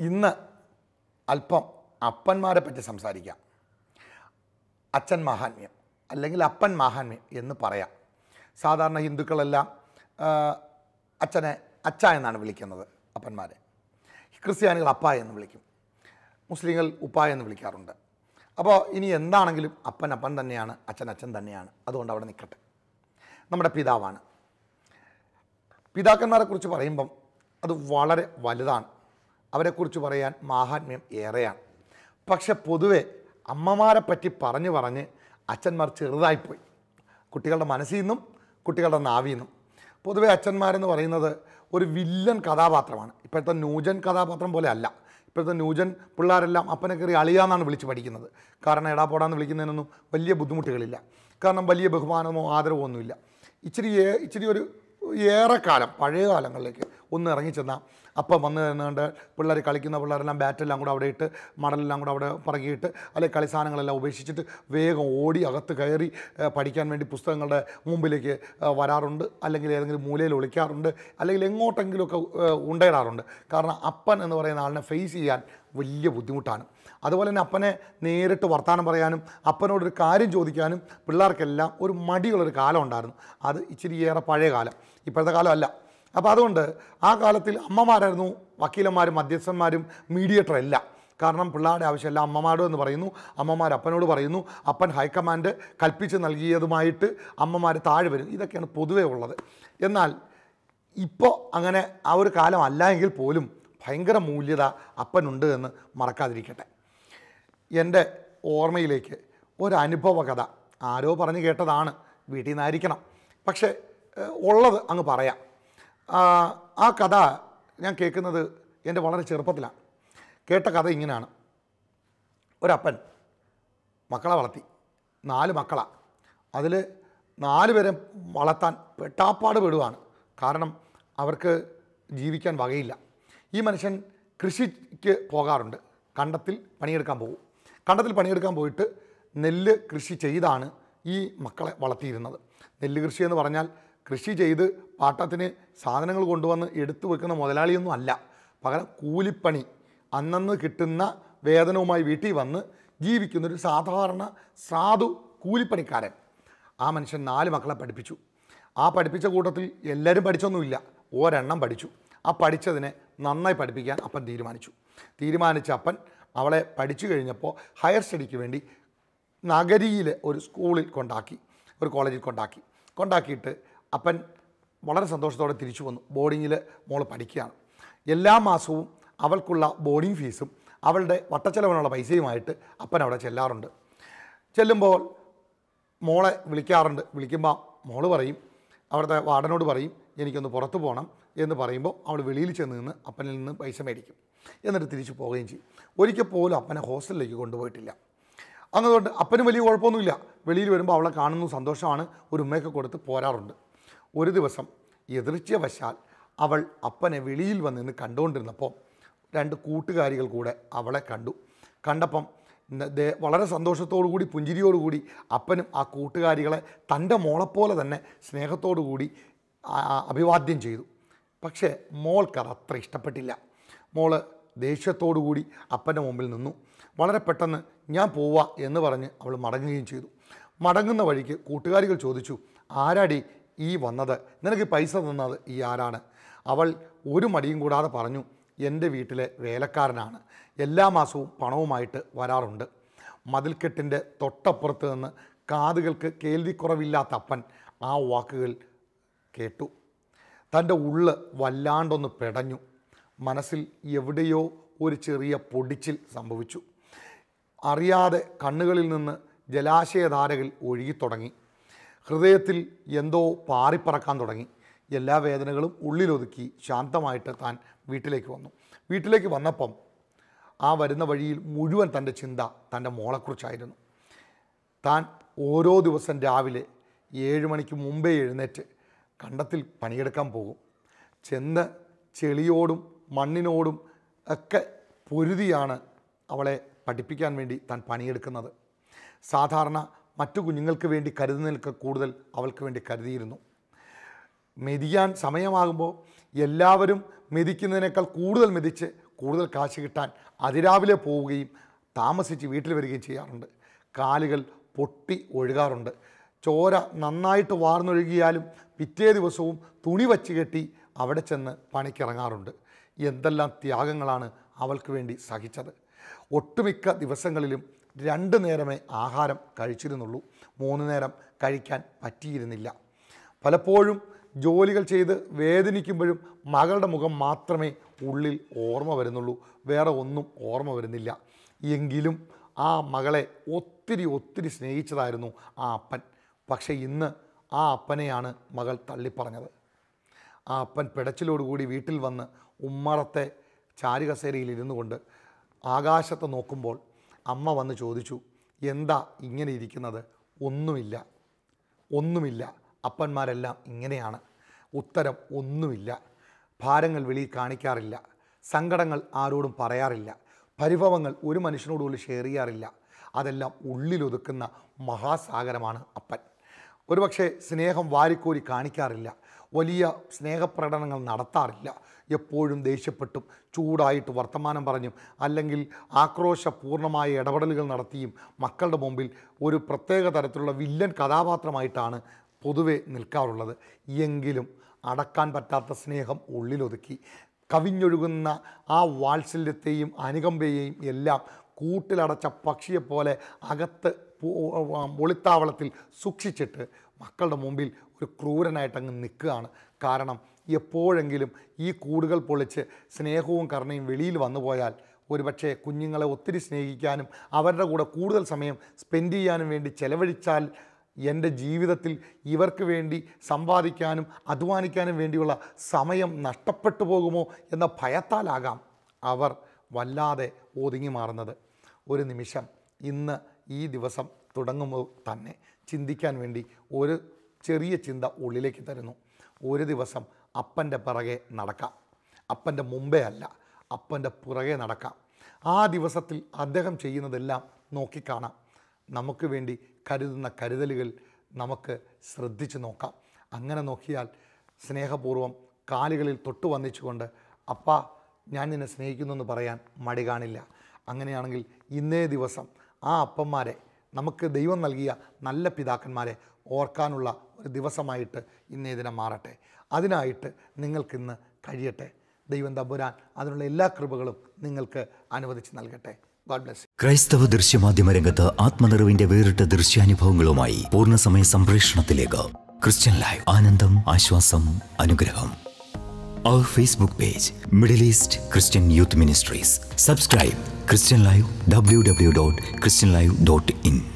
ഇന്ന് അല്പം അപ്പന്മാരെ പറ്റി സംസാരിക്കാം അച്ഛൻ മഹാത്മ്യം അല്ലെങ്കിൽ അപ്പൻ മഹാത്മ്യം എന്ന് പറയാം സാധാരണ ഹിന്ദുക്കളെല്ലാം ആ, അച്ഛനെ അച്ഛ എന്നാണ് വിളിക്കുന്നത് അപ്പന്മാരെ ക്രിസ്ത്യാനികൾ അപ്പ എന്ന് വിളിക്കും മുസ്ലിങ്ങൾ ഉപ്പ എന്ന് വിളിക്കാറുണ്ട് അപ്പോൾ ഇനി എന്താണെങ്കിലും അപ്പൻ അപ്പൻ തന്നെയാണ് അച്ഛൻ അച്ഛൻ തന്നെയാണ് അതുകൊണ്ട് അവിടെ നിൽക്കട്ടെ നമ്മുടെ പിതാവാണ് പിതാക്കന്മാരെ കുറിച്ച് പറയുമ്പം അത് വളരെ വലുതാണ് അവരെക്കുറിച്ച് പറയാൻ മാഹാത്മ്യം ഏറെയാണ് പക്ഷെ പൊതുവെ അമ്മമാരെ പറ്റി പറഞ്ഞു പറഞ്ഞ് അച്ഛന്മാർ ചെറുതായിപ്പോയി കുട്ടികളുടെ മനസ്സിൽ നിന്നും കുട്ടികളുടെ നാവിൽ നിന്നും പൊതുവെ അച്ഛന്മാരെന്ന് പറയുന്നത് ഒരു വില്ലൻ കഥാപാത്രമാണ് ഇപ്പോഴത്തെ ന്യൂജൻ കഥാപാത്രം പോലെ അല്ല ഇപ്പോഴത്തെ ന്യൂജൻ പിള്ളേരെല്ലാം അപ്പനെ കയറി അളിയാന്നാണ് വിളിച്ച് പഠിക്കുന്നത് കാരണം എടാ പോടാന്ന് വിളിക്കുന്നതിനൊന്നും വലിയ ബുദ്ധിമുട്ടുകളില്ല കാരണം വലിയ ബഹുമാനമോ ആദരവോ ഒന്നുമില്ല ഇച്ചിരി ഏ- ഇച്ചിരി ഒരു ഏറെക്കാലം പഴയ കാലങ്ങളിലേക്ക് ഒന്ന് ഇറങ്ങിച്ചെന്നാൽ അപ്പം വന്ന് നിന്നുകൊണ്ട് പിള്ളേർ കളിക്കുന്ന പിള്ളേരെല്ലാം ബാറ്റെല്ലാം കൂടെ അവിടെ ഇട്ട് മടലെല്ലാം കൂടെ അവിടെ പറകിയിട്ട് അല്ലെങ്കിൽ കളി സാധനങ്ങളെല്ലാം ഉപേക്ഷിച്ചിട്ട് വേഗം ഓടി അകത്ത് കയറി ഏ, പഠിക്കാൻ വേണ്ടി പുസ്തകങ്ങളുടെ മുമ്പിലേക്ക് ഏ, വരാറുണ്ട് അല്ലെങ്കിൽ ഏതെങ്കിലും മൂലയിൽ ഒളിക്കാറുണ്ട് അല്ലെങ്കിൽ എങ്ങോട്ടെങ്കിലുമൊക്കെ ഏ, ഉണ്ടയിടാറുണ്ട് കാരണം അപ്പൻ എന്ന് പറയുന്ന ആളിനെ ഫേസ് ചെയ്യാൻ വലിയ ബുദ്ധിമുട്ടാണ് അതുപോലെ തന്നെ അപ്പനെ നേരിട്ട് വർത്തമാനം പറയാനും അപ്പനോടൊരു കാര്യം ചോദിക്കാനും പിള്ളേർക്കെല്ലാം ഒരു മടിയുള്ളൊരു കാലം ഉണ്ടായിരുന്നു അത് ഇച്ചിരിയേറെ പഴയ കാലം ഇപ്പോഴത്തെ കാലമല്ല അപ്പോൾ അതുകൊണ്ട് ആ കാലത്തിൽ അമ്മമാരായിരുന്നു വക്കീലന്മാരും മധ്യസ്ഥന്മാരും മീഡിയേറ്റർ അല്ല കാരണം പിള്ളേരുടെ ആവശ്യമല്ല അമ്മമാരോട് എന്ന് പറയുന്നു അമ്മമാർ അപ്പനോട് പറയുന്നു അപ്പൻ ഹൈക്കമാൻഡ് കൽപ്പിച്ച് നൽകിയതുമായിട്ട് അമ്മമാർ താഴെ വരും ഇതൊക്കെയാണ് പൊതുവേ ഉള്ളത് എന്നാൽ ഇപ്പോൾ അങ്ങനെ ആ ഒരു കാലം അല്ല എങ്കിൽ പോലും ഭയങ്കര മൂല്യത അപ്പനുണ്ട് എന്ന് മറക്കാതിരിക്കട്ടെ എൻ്റെ ഓർമ്മയിലേക്ക് ഒരു അനുഭവ കഥ ആരോ പറഞ്ഞു കേട്ടതാണ് വീട്ടിൽ നിന്നായിരിക്കണം പക്ഷേ ഏഹ്, ഉള്ളത് അങ്ങ് പറയാം ആ, ആ കഥ ഞാൻ കേൾക്കുന്നത് എൻ്റെ വളരെ ചെറുപ്പത്തിലാണ് കേട്ട കഥ ഇങ്ങനെയാണ് ഒരപ്പൻ മക്കളെ വളർത്തി നാല് മക്കളാണ് അതിൽ നാല് പേരെ വളർത്താൻ പെട്ടാപ്പാട് പെടുവാണ് കാരണം അവർക്ക് ജീവിക്കാൻ വകയില്ല ഈ മനുഷ്യൻ കൃഷിക്ക് പോകാറുണ്ട് കണ്ടത്തിൽ പണിയെടുക്കാൻ പോകും കണ്ടത്തിൽ പണിയെടുക്കാൻ പോയിട്ട് നെല്ല് കൃഷി ചെയ്താണ് ഈ മക്കളെ വളർത്തിയിരുന്നത് നെല്ല് കൃഷി എന്ന് പറഞ്ഞാൽ കൃഷി ചെയ്ത് പാട്ടത്തിന് സാധനങ്ങൾ കൊണ്ടുവന്ന് എടുത്തു വെക്കുന്ന മുതലാളിയൊന്നും അല്ല പകരം കൂലിപ്പണി അന്നന്ന് കിട്ടുന്ന വേതനവുമായി വീട്ടിൽ വന്ന് ജീവിക്കുന്നൊരു സാധാരണ സാധു കൂലിപ്പണിക്കാരൻ ആ മനുഷ്യൻ നാല് മക്കളെ പഠിപ്പിച്ചു ആ പഠിപ്പിച്ച കൂട്ടത്തിൽ എല്ലാവരും പഠിച്ചൊന്നുമില്ല ഒരെണ്ണം പഠിച്ചു ആ പഠിച്ചതിനെ നന്നായി പഠിപ്പിക്കാൻ അപ്പൻ തീരുമാനിച്ചു തീരുമാനിച്ച അപ്പൻ അവളെ പഠിച്ചു കഴിഞ്ഞപ്പോൾ ഹയർ സ്റ്റഡിക്ക് വേണ്ടി നഗരിയിലെ ഒരു സ്കൂളിൽ കൊണ്ടാക്കി ഒരു കോളേജിൽ കൊണ്ടാക്കി കൊണ്ടാക്കിയിട്ട് അപ്പൻ വളരെ സന്തോഷത്തോടെ തിരിച്ചു വന്നു ബോർഡിങ്ങിൽ മോൾ പഠിക്കുകയാണ് എല്ലാ മാസവും അവൾക്കുള്ള ബോർഡിംഗ് ഫീസും അവളുടെ വട്ടച്ചെലവിനുള്ള പൈസയുമായിട്ട് അപ്പൻ അവിടെ ചെല്ലാറുണ്ട് ചെല്ലുമ്പോൾ മോളെ വിളിക്കാറുണ്ട് വിളിക്കുമ്പോൾ മോള് പറയും അവിടുത്തെ വാർഡനോട് പറയും എനിക്കൊന്ന് പുറത്ത് പോകണം എന്ന് പറയുമ്പോൾ അവൾ വെളിയിൽ ചെന്ന് നിന്ന് അപ്പനിൽ നിന്ന് പൈസ മേടിക്കും എന്നിട്ട് തിരിച്ചു പോവുകയും ചെയ്യും ഒരിക്കൽ പോലും അപ്പനെ ഹോസ്റ്റലിലേക്ക് കൊണ്ടുപോയിട്ടില്ല അതുകൊണ്ട് അപ്പന് വലിയ കുഴപ്പമൊന്നുമില്ല വെളിയിൽ വരുമ്പോൾ അവളെ കാണുന്നു സന്തോഷമാണ് ഒരു ഉമ്മയൊക്കെ കൊടുത്ത് പോരാറുണ്ട് ഒരു ദിവസം എതിർച്ചവശാൽ അവൾ അപ്പനെ വെളിയിൽ വന്ന് നിന്ന് കണ്ടുകൊണ്ടിരുന്നപ്പോൾ രണ്ട് കൂട്ടുകാരികൾ കൂടെ അവളെ കണ്ടു കണ്ടപ്പം ന- ദേ- വളരെ സന്തോഷത്തോടു കൂടി പുഞ്ചിരിയോടുകൂടി അപ്പനും ആ കൂട്ടുകാരികളെ തൻ്റെ മോളെപ്പോലെ തന്നെ സ്നേഹത്തോടു കൂടി ആ- ആ അഭിവാദ്യം ചെയ്തു പക്ഷേ മോൾക്കത് അത്ര ഇഷ്ടപ്പെട്ടില്ല മോള് ദേഷ്യത്തോടു കൂടി അപ്പൻ്റെ മുമ്പിൽ നിന്നു വളരെ പെട്ടെന്ന് ഞാൻ പോവാ എന്ന് പറഞ്ഞ് അവൾ മടങ്ങുകയും ചെയ്തു മടങ്ങുന്ന വഴിക്ക് കൂട്ടുകാരികൾ ചോദിച്ചു ആരാടി ഈ വന്നത് നിനക്ക് പൈസ തന്നത് ഈ ആരാണ് അവൾ ഒരു മടിയും കൂടാതെ പറഞ്ഞു എൻ്റെ വീട്ടിലെ വേലക്കാരനാണ് എല്ലാ മാസവും പണവുമായിട്ട് വരാറുണ്ട് മതിൽക്കെട്ടിൻ്റെ തൊട്ടപ്പുറത്ത് നിന്ന് കാതുകൾക്ക് കേൾവിക്കുറവില്ലാത്ത അപ്പൻ ആ വാക്കുകൾ കേട്ടു തൻ്റെ ഉള്ള് വല്ലാണ്ടൊന്ന് പെടഞ്ഞു മനസ്സിൽ എവിടെയോ ഒരു ചെറിയ പൊടിച്ചിൽ സംഭവിച്ചു അറിയാതെ കണ്ണുകളിൽ നിന്ന് ജലാശയധാരകൾ ഒഴുകിത്തുടങ്ങി ഹൃദയത്തിൽ എന്തോ പാറിപ്പറക്കാൻ തുടങ്ങി എല്ലാ വേദനകളും ഉള്ളിലൊതുക്കി ശാന്തമായിട്ട് താൻ വീട്ടിലേക്ക് വന്നു വീട്ടിലേക്ക് വന്നപ്പം ആ വരുന്ന വഴിയിൽ മുഴുവൻ തൻ്റെ ചിന്ത തൻ്റെ മോളെക്കുറിച്ചായിരുന്നു താൻ ഓരോ ദിവസം രാവിലെ ഏഴ് മണിക്ക് മുമ്പേ എഴുന്നേറ്റ് കണ്ടത്തിൽ പണിയെടുക്കാൻ പോകും ചെന്ന് ചെളിയോടും മണ്ണിനോടും ഒക്കെ പൊരുതിയാണ് അവളെ പഠിപ്പിക്കാൻ വേണ്ടി താൻ പണിയെടുക്കുന്നത് സാധാരണ മറ്റു കുഞ്ഞുങ്ങൾക്ക് വേണ്ടി കരുതുന്നതിനൊക്കെ കൂടുതൽ അവൾക്ക് വേണ്ടി കരുതിയിരുന്നു മെതിയാൻ സമയമാകുമ്പോൾ എല്ലാവരും മെതിക്കുന്നതിനേക്കാൾ കൂടുതൽ മെതിച്ച് കൂടുതൽ കാശ് കിട്ടാൻ അതിരാവിലെ പോവുകയും താമസിച്ച് വീട്ടിൽ വരികയും ചെയ്യാറുണ്ട് കാലുകൾ പൊട്ടി ഒഴുകാറുണ്ട് ചോര നന്നായിട്ട് വാർന്നൊഴുകിയാലും പിറ്റേ ദിവസവും തുണി വച്ച് കെട്ടി അവിടെ ചെന്ന് പണിക്കിറങ്ങാറുണ്ട് എന്തെല്ലാം ത്യാഗങ്ങളാണ് അവൾക്ക് വേണ്ടി സഹിച്ചത് ഒട്ടുമിക്ക ദിവസങ്ങളിലും രണ്ട് നേരമേ ആഹാരം കഴിച്ചിരുന്നുള്ളൂ മൂന്ന് നേരം കഴിക്കാൻ പറ്റിയിരുന്നില്ല പലപ്പോഴും ജോലികൾ ചെയ്ത് വേദനിക്കുമ്പോഴും മകളുടെ മുഖം മാത്രമേ ഉള്ളിൽ ഓർമ്മ വരുന്നുള്ളൂ വേറെ ഒന്നും ഓർമ്മ വരുന്നില്ല എങ്കിലും ആ മകളെ ഒത്തിരി ഒത്തിരി സ്നേഹിച്ചതായിരുന്നു ആ അപ്പൻ പക്ഷേ ഇന്ന് ആ അപ്പനെയാണ് മകൾ തള്ളിപ്പറഞ്ഞത് ആ അപ്പൻ പിടച്ചിലോടുകൂടി വീട്ടിൽ വന്ന് ഉമ്മറത്തെ ചാരുകസേരയിൽ ഇരുന്നു കൊണ്ട് ആകാശത്ത് നോക്കുമ്പോൾ അമ്മ വന്ന് ചോദിച്ചു എന്താ ഇങ്ങനെ ഇരിക്കുന്നത് ഒന്നുമില്ല ഒന്നുമില്ല അപ്പന്മാരെല്ലാം ഇങ്ങനെയാണ് ഉത്തരം ഒന്നുമില്ല ഭാരങ്ങൾ വെളിയിൽ കാണിക്കാറില്ല സങ്കടങ്ങൾ ആരോടും പറയാറില്ല പരിഭവങ്ങൾ ഒരു മനുഷ്യനോട് പോലും ഷെയർ ചെയ്യാറില്ല അതെല്ലാം ഉള്ളിലൊതുക്കുന്ന മഹാസാഗരമാണ് അപ്പൻ ഒരുപക്ഷെ സ്നേഹം വാരിക്കോരി കാണിക്കാറില്ല വലിയ സ്നേഹപ്രകടനങ്ങൾ നടത്താറില്ല എപ്പോഴും ദേഷ്യപ്പെട്ടും ചൂടായിട്ട് വർത്തമാനം പറഞ്ഞും അല്ലെങ്കിൽ ആക്രോശപൂർണമായ ഇടപെടലുകൾ നടത്തിയും മക്കളുടെ മുമ്പിൽ ഒരു പ്രത്യേക തരത്തിലുള്ള വില്ലൻ കഥാപാത്രമായിട്ടാണ് പൊതുവെ നിൽക്കാറുള്ളത് എങ്കിലും അടക്കാൻ പറ്റാത്ത സ്നേഹം ഉള്ളിലൊതുക്കി കവിഞ്ഞൊഴുകുന്ന ആ വാത്സല്യത്തെയും അനുകമ്പയെയും എല്ലാം കൂട്ടിലടച്ച പക്ഷിയെപ്പോലെ അകത്ത് പു- ഒളിത്താവളത്തിൽ സൂക്ഷിച്ചിട്ട് മക്കളുടെ മുമ്പിൽ ഒരു ക്രൂരനായിട്ട് അങ്ങ് നിൽക്കുകയാണ് കാരണം എപ്പോഴെങ്കിലും ഈ കൂടുകൾ പൊളിച്ച് സ്നേഹവും കരുണയും വെളിയിൽ വന്നു പോയാൽ ഒരുപക്ഷെ കുഞ്ഞുങ്ങളെ ഒത്തിരി സ്നേഹിക്കാനും അവരുടെ കൂടെ കൂടുതൽ സമയം സ്പെൻഡ് ചെയ്യാനും വേണ്ടി ചെലവഴിച്ചാൽ എൻ്റെ ജീവിതത്തിൽ ഇവർക്ക് വേണ്ടി സമ്പാദിക്കാനും അധ്വാനിക്കാനും വേണ്ടിയുള്ള സമയം നഷ്ടപ്പെട്ടു പോകുമോ എന്ന ഭയത്താലാകാം അവർ വല്ലാതെ ഒതുങ്ങി മാറുന്നത് ഒരു നിമിഷം ഇന്ന് ഈ ദിവസം തുടങ്ങുമ്പോൾ തന്നെ ചിന്തിക്കാൻ വേണ്ടി ഒരു ചെറിയ ചിന്ത ഉള്ളിലേക്ക് തരുന്നു ഒരു ദിവസം അപ്പൻ്റെ പിറകെ നടക്കാം അപ്പൻ്റെ മുമ്പേ അല്ല അപ്പൻ്റെ പുറകെ നടക്കാം ആ ദിവസത്തിൽ അദ്ദേഹം ചെയ്യുന്നതെല്ലാം നോക്കിക്കാണാം നമുക്ക് വേണ്ടി കരുതുന്ന കരുതലുകൾ നമുക്ക് ശ്രദ്ധിച്ച് നോക്കാം അങ്ങനെ നോക്കിയാൽ സ്നേഹപൂർവ്വം കാലുകളിൽ തൊട്ടു വന്നിച്ചുകൊണ്ട് അപ്പാ ഞാൻ നിന്നെ സ്നേഹിക്കുന്നു എന്ന് പറയാൻ മടി കാണില്ല അങ്ങനെയാണെങ്കിൽ ഇന്നേ ദിവസം ആ അപ്പന്മാരെ നമുക്ക് ദൈവം നൽകിയ നല്ല പിതാക്കന്മാരെ ഓർക്കാനുള്ള ഒരു ദിവസമായിട്ട് ഇന്നേ ദിനം മാറട്ടെ അതിനായിട്ട് നിങ്ങൾക്കിന്ന് കഴിയട്ടെ ദൈവം തമ്പുരാൻ അതിനുള്ള എല്ലാ കൃപകളും നിങ്ങൾക്ക് അനുവദിച്ച് നൽകട്ടെ ഗോഡ് ബ്ലെസ് ക്രൈസ്തവ ദൃശ്യമാധ്യമ രംഗത്ത് ആത്മനിറവിന്റെ വേറിട്ട ദൃശ്യാനുഭവങ്ങളുമായി പൂർണ്ണസമയ സംപ്രേഷണത്തിലേക്ക് ക്രിസ്ത്യൻ ലൈവ് ആനന്ദം ആശ്വാസം അനുഗ്രഹം അവർ Facebook page Middle East Christian youth ministries subscribe Christian live W W dot Christian live dot in